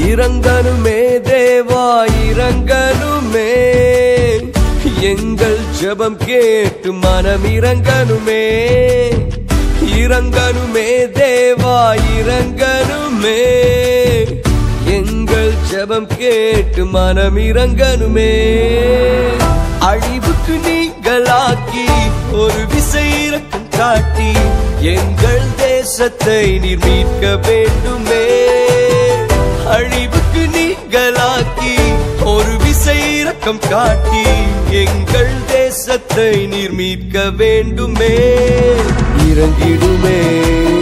இறங்கனுமே தேவா இறங்கனுமே எங்கள் ஜெபம் கேட்டு மனம் இறங்கனுமே இறங்கனுமே தேவா இறங்கனுமே எங்கள் ஜெபம் கேட்டு மனம் இறங்கனுமே அழிவுக்கு நீங்களாக்கி ஒரு விசை இறக்கம் காட்டி எங்கள் தேசத்தை நீர் மீட்க வேண்டுமே அழிவுக்கு நீங்களாக்கி ஒரு விசை இறக்கம் காட்டி எங்கள் தேசத்தை நீர் மீட்க வேண்டுமே இறங்கிடுமே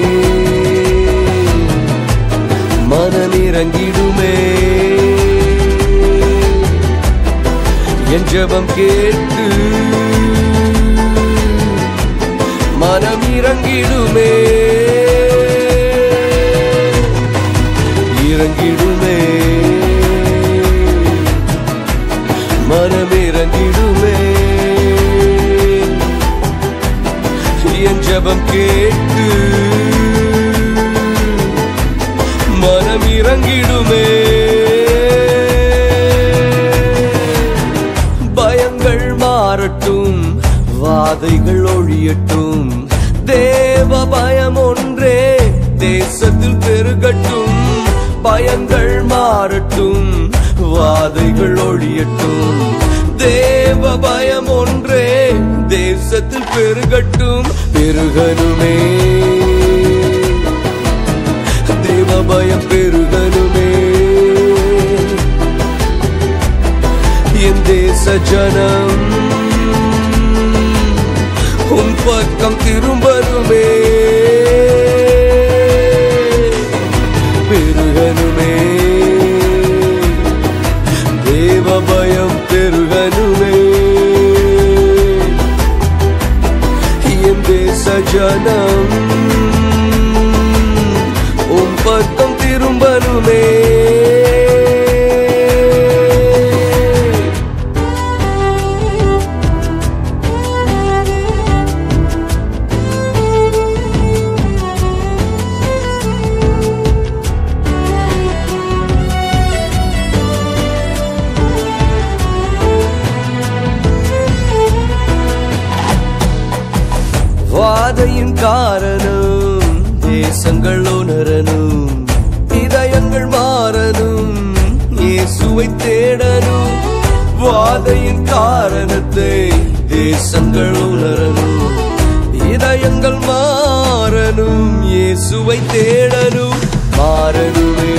மனம் இறங்கிடுமே என் ஜெபம் கேட்டு மனம் இறங்கிடுமே இறங்கிடுமே மனம் இறங்கிடுமே என் ஜெபம் கேட்டு மனம் இறங்கிடுமே பயங்கள் மாறட்டும் வாதைகள் ஒழியட்டும் தேவ பயம் ஒன்றே தேசத்தில் பெருகட்டும் பயங்கள் மாறட்டும் வாதைகள் ஒழியட்டும் தேவ பயம் ஒன்றே தேசத்தில் பெருகட்டும் பெருகனுமே தேவ பயம் பெருகனுமே என் தேச ஜனம் உன் பக்கம் திரும்பனுமே பெருகனுமே தேவ பயம் பெருகனுமே என் தேச ஜனம் உன் பக்கம் திரும்பனுமே வாதையின் காரணம் தேசங்கள் உணரணும் இதயங்கள் மாறணும் இயேசுவை தேடணும் வாதையின் காரணத்தை தேசங்கள் உணரணும் இதயங்கள் மாறணும் இயேசுவை தேடணும் மாறணுமே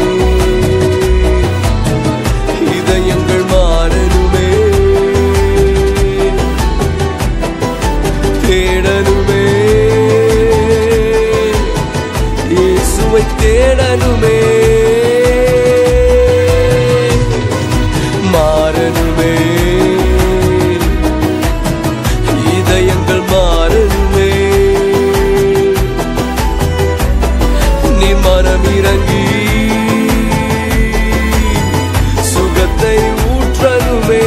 இதயங்கள் மாறணுமே தேடனுமே இயேசுவை தேடனுமே மாறனுமே இதயங்கள் மாறனுமே நீ மனம் இறங்கி சுகத்தை ஊற்றனுமே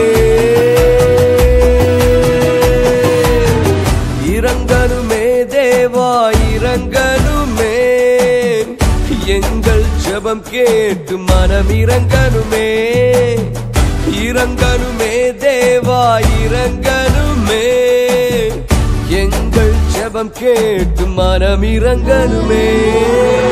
இறங்கனுமே தேவா இறங்கனுமே எங்கள் ஜெபம் கேட்டு மனம் இறங்கனுமே இறங்கனுமே தேவா இறங்கனுமே எங்கள் ஜெபம் கேட்டு மனம் இறங்கனுமே